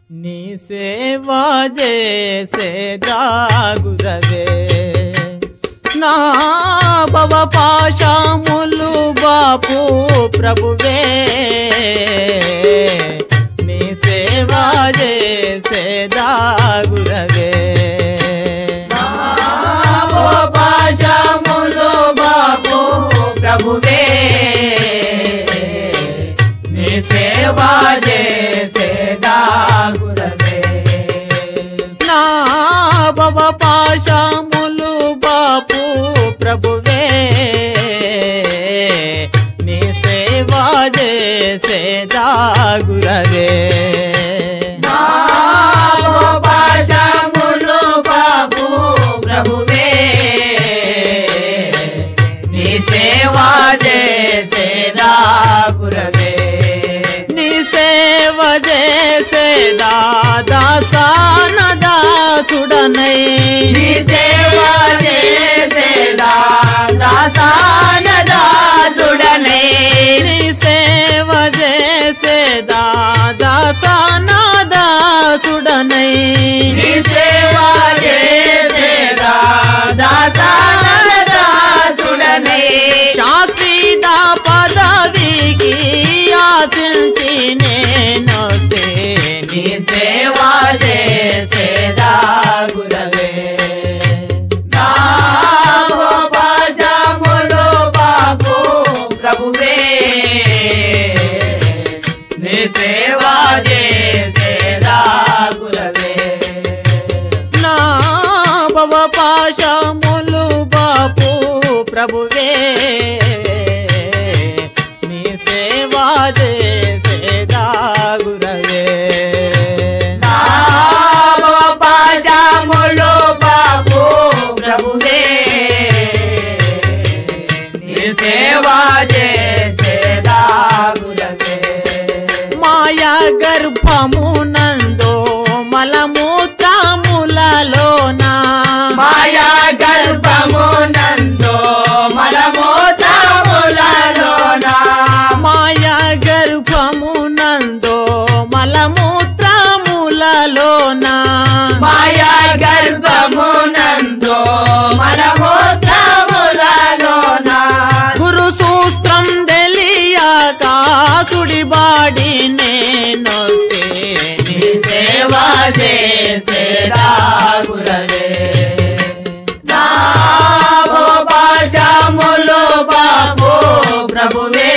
నీ సేవ చేసే దాగురవే నా భవ పాశములు బాపు ప్రభువే నీ సేవ చేసే దాగురవే పాశములు బాబు ప్రభువే నీ సేవా చేసే దాగురవే నా భవ పాశములు బాపు ప్రభువే నీ సేవ చేసే దాగురవే పాశములు బాబు ప్రభువే నీ సేవా చేసే దాగురవే నీ సేవ చేసే దాదా సానదాసుడనై నీ సేవా చేసే దాసానదాసుడనే నీ సేవ చేసే దాదా సానదాసుడనై నీ సేవా చేసే దాసానదాసుడనే శాస్త్రీదా పదవికి ఆశించి నేనొస్తే నీ సేవా చేసే దాగురవే నామో పాశములు బాబు ప్రభువే నీ సేవా చేసే దాగురవే నా భవ పాశములు బాపు ప్రభువే నీ సేవా చేసే దాగురవే నామో పాశములు బాబు ప్రభువే నీ సేవా చేసే దాగురవే మాయా గర్భమునందో మలమూత్రములలోన మాయా గర్భమునందో మలమూత్రములలోన మాయా గర్భమునందో మలమూత్రములలోన మాయా గర్భమునందో మలమూత్రములలోన గురు సూత్రం తెలియక సుడిబాడి నేనొస్తే నీ సేవా చేసే రాగురవే నామో పాశములు బాబు ప్రభువే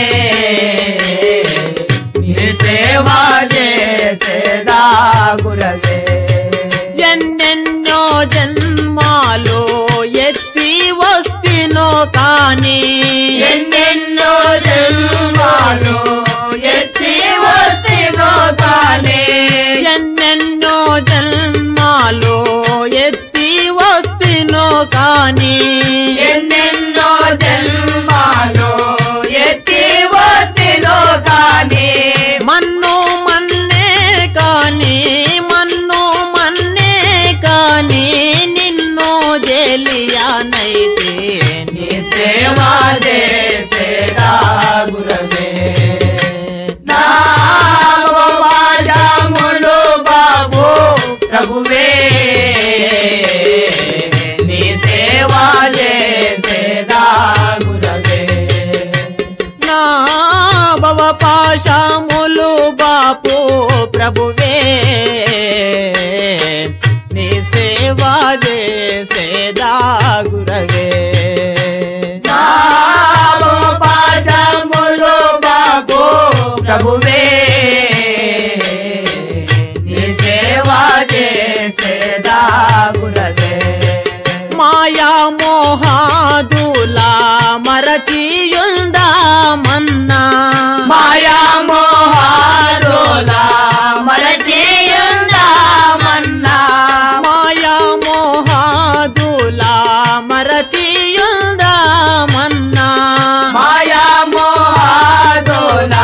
నీ సేవా చేసే రాగురవే ఎన్నెన్నో జన్మాలు ఎత్తి వస్తినో కానీ ఎన్నెన్నో జన్మాలు ఎత్తి వస్తినో తానే ఎన్నెన్నో జన్మాలు ఎత్తి వస్తినో కానీ ఎన్నెన్నో జన్మాలు ఎత్తి వస్తినో కానీ మన్ను మన్నే కానీ మన్ను మన్నే కానీ నిన్ను జలియానైతే నీ సేవా చేసే రాగురవే నామో పాశములు బాబు ప్రభువే నీ సేవా చేసే రాగురవే నా భవ పాశములు బాపు ప్రభువే నీ సేవా చేసే దాగురవే నామో పాశములు బాబు ప్రభువే నీ సేవా చేసే దాగురవే మాయా మోహాదుల మరచియుందామన్నా మాయా మోహారోల మరచేయుందామన్నా మాయా మోహాదుల మరచియుందామన్నా మాయా మోహారోల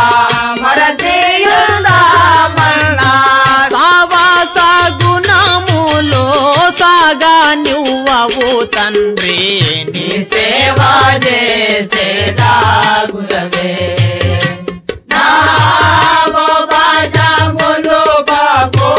మరచేయుందామన్నా సావాస గుణములో సాగా నువ్వవు తండ్రి నీ సేవా చేసే దాగురవే నామో పాశములు బాబు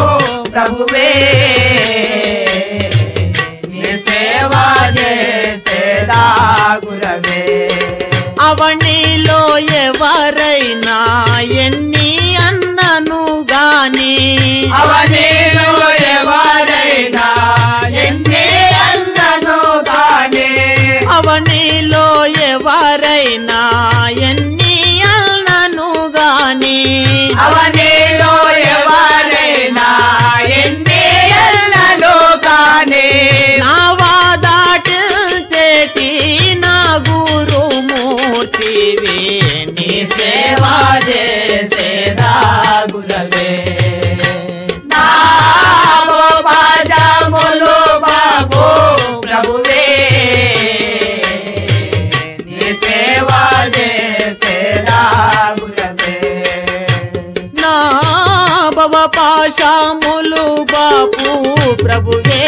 పాశాములు బాపు ప్రభువే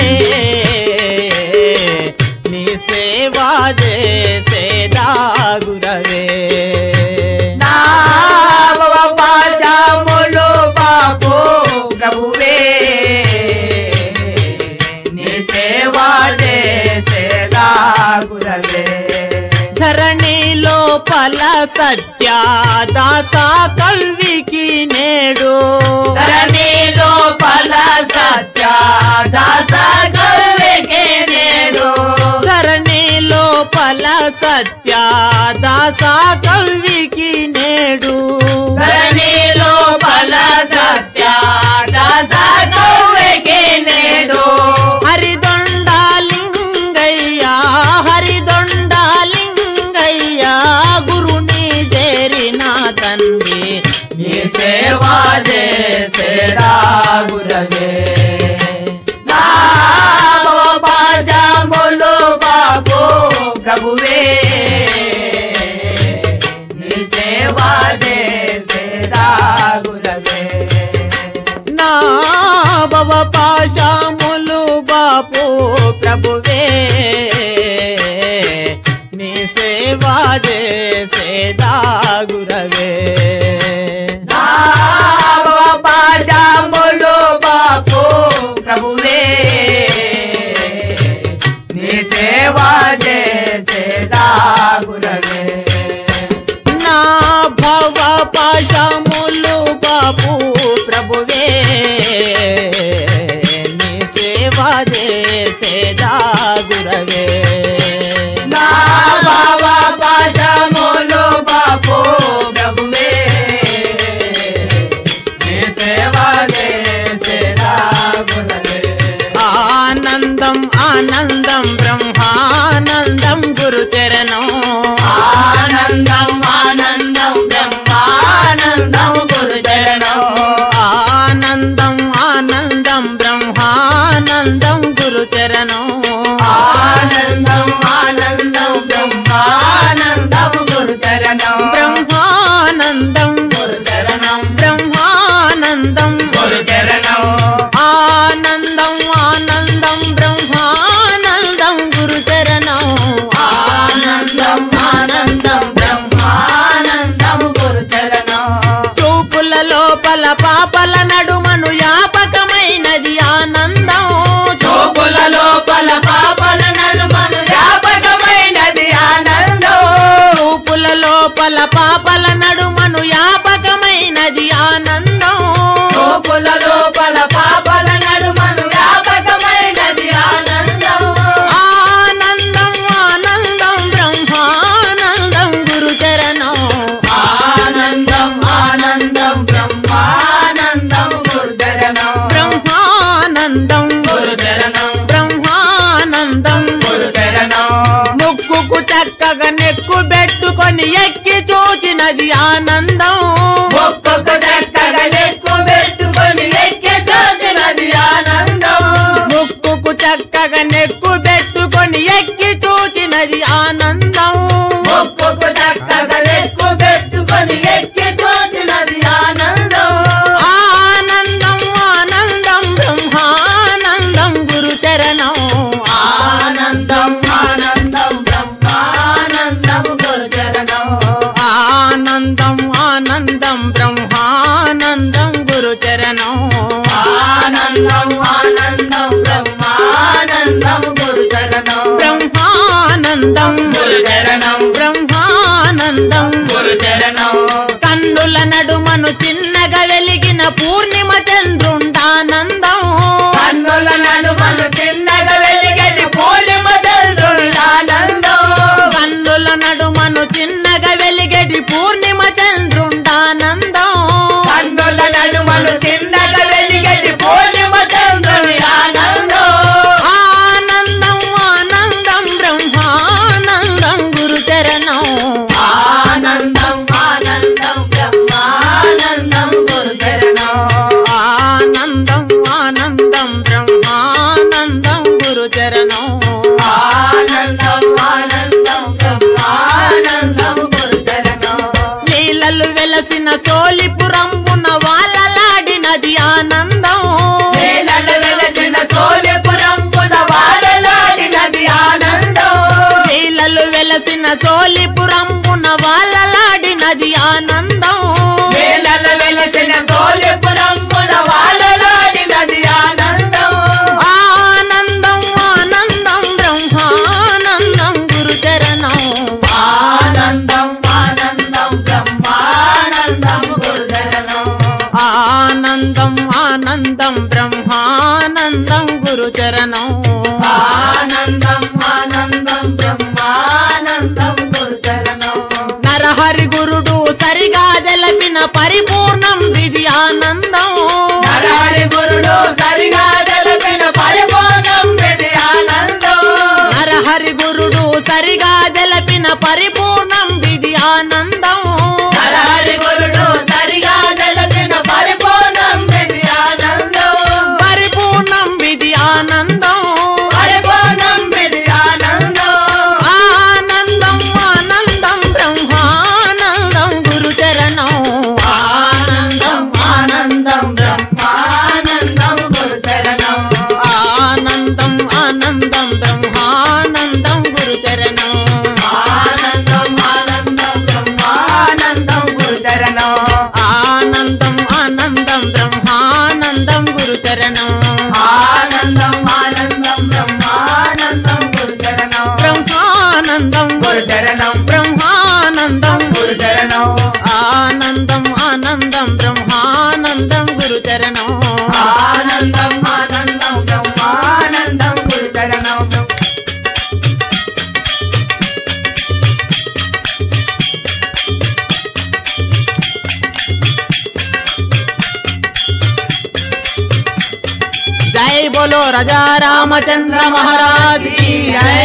నీ సేవా చేసేదా గురవే నా భవ పాశములు బాపు ప్రభువే నీ సేవా చేసేదా గురవే ధరణిలో పల సత్య దాస కల్వికి నేడు ధరణిలో ఫల సత్య దాస కవికి నేడు ధరణిలో పల సత్య దాస కల్వికి నేడు ధరణిలో ఫల సత్య దాస కవికి నేడు హరిదొండాలింగయ్య హరిదొండాలింగయ్య గురుని చేరిన తండ్రి నీ సేవా చేసేదా గురవే నా పాజములు బాబు ప్రభువే నీ సేవా చేసేదా గురవే నా భవ పాశాములు బాపు ప్రభువే నీ సేవా చేసేదా గురవే నా పాజములు బాబు ప్రభువే నీ సేవా చేసేదా గురవే నా భవ పాశములు బాపు ప్రభువే నీ సేవా చేసేదా గురవే నా బాబా పాదములు బాపు ప్రభువే నీ సేవ చేసేదా గురవే ఆనందం ఆనందం బ్రహ్మానందం గురు చరణం ఆనందం ఆనందం బ్రహ్మానందం గురు చరణం ఆనందం ఆనందం బ్రహ్మానందం గురు చరణం ఆనందం ఆనందం బ్రహ్మానందం గురు చరణం బ్రహ్మానందం గురు చరణం బ్రహ్మానందం గురు చరణం ఆనందం ఆనందం బ్రహ్మానందం గురు చరణం ఆనందం ఆనందం బ్రహ్మానందం గురు చరణం చూపుల లోపల పాపల నడుమను యాపకమైనది ఆనందం చూపుల లోపల పాపల నడుమను వ్యాపకమైనది ఆనందం చూపుల లోపల పాపల నడుమను యాపకమైనది ఆనందం చూపుల లోపల పాపల నడుమను వ్యాపకమైనది ఆనందం ఆనందం ఆనందం బ్రహ్మానందం గురు చరణం ఆనందం ఆనందం బ్రహ్మానందం గురుచరణం బ్రహ్మానందం గురుచరణం బ్రహ్మానందం గురుచరణం ముక్కుకు చక్కగా నెక్కు పెట్టుకొని ఎక్కి చూచినది ఆనందం ఒక్కొక్క చక్కగా ఎక్కువ పెట్టుకొని ఎక్కి చూసినది ఆనందం ముక్కుకు చక్కగా నెక్కు పెట్టుకొని ఎక్కి చూచినది ఆనందం ఒక్కొక్క చక్కగా ఎక్కువ పెట్టుకొని ఎక్కి చూసినది ఆనందం ఆనందం ఆనందం బ్రహ్మానందం గురు చరణం ఆనందం ఆనందం బ్రహ్మానందం గురుచరణం ఆనందం ఆనందం బ్రహ్మానందం గురు చరణం ఆనందం ఆనందం బ్రహ్మానందం గురుచరణం బ్రహ్మానందం గురుచరణం బ్రహ్మానందం గురుచరణం కన్నుల నడుమను చిన్నగా వెలిగిన పూర్ణిమ చంద్రుండానందం కన్నుల నడుమలు చిన్నగా వెలిగలి పూర్ణిమ చంద్రులానందం కన్నుల నడుమను చిన్నగా వెలిగడి పూర్ణిమ చంద్రుండానందం కన్నుల నడుమలు చిన్నగా వెలిగలి పూర్ణిమ చంద్రుని ఆనందం ఆనందం ఆనందం బ్రహ్మానందం గురు చరణం ఆనందం ఆనందం బ్రహ్మానందం గురుచరణం వెలసిన సోలిపురంబున వాళ్ళలాడినది ఆనందం వేలల వెలసిన సోలిపురంబున వాళ్ళలాడినది ఆనందం ఆనందం ఆనందం బ్రహ్మానందం గురుచరణం ఆనందం ఆనందం బ్రహ్మానందం గురుచరణం ఆనందం ఆనందం బ్రహ్మానందం గురుచరణం ఆనందం ఆనందం బ్రహ్మానందం గురుచరణం నరహరి గురుడు సరిగా జలపిన పరిపూర్ణం విధి ఆనందం నరారి గురుడు సరిగా తెలిపిన పరిపూర్ణం ఇది ఆనందం నరహరి గురుడు సరిగా జలపిన పరిపూర్ణం విధి ఆనందం నరారి గురుడు సరిగా తెలిపిన పరిపూర్ణం ఇది ఆనందం పరిపూర్ణం విధి ఆనందం పరిపూర్ణం ఇది ఆనందం ఆనందం ఆనందం బ్రహ్మానందం గురుచరణం ఆనందం ఆనందం బ్రహ్మానందం గురుచరణం ఆనందం ఆనందం బ్రహ్మానందం గురుచరణం ఆనందం ఆనందం బ్రహ్మానందం గురుచరణం ఆనందం ఆనందం బ్రహ్మానందం గురుచరణం ఆనందం ఆనందం బ్రహ్మానందం గురుచరణం బ్రహ్మానందం గురుచరణం బ్రహ్మానందం గురుచరణం ఆనందం ఆనందం బ్రహ్మానందం గురుచరణం ఆనందం ఆనందం బ్రహ్మానందం గురుచరణం జై బోలో రజా రామచంద్ర మహారాజ్ की जय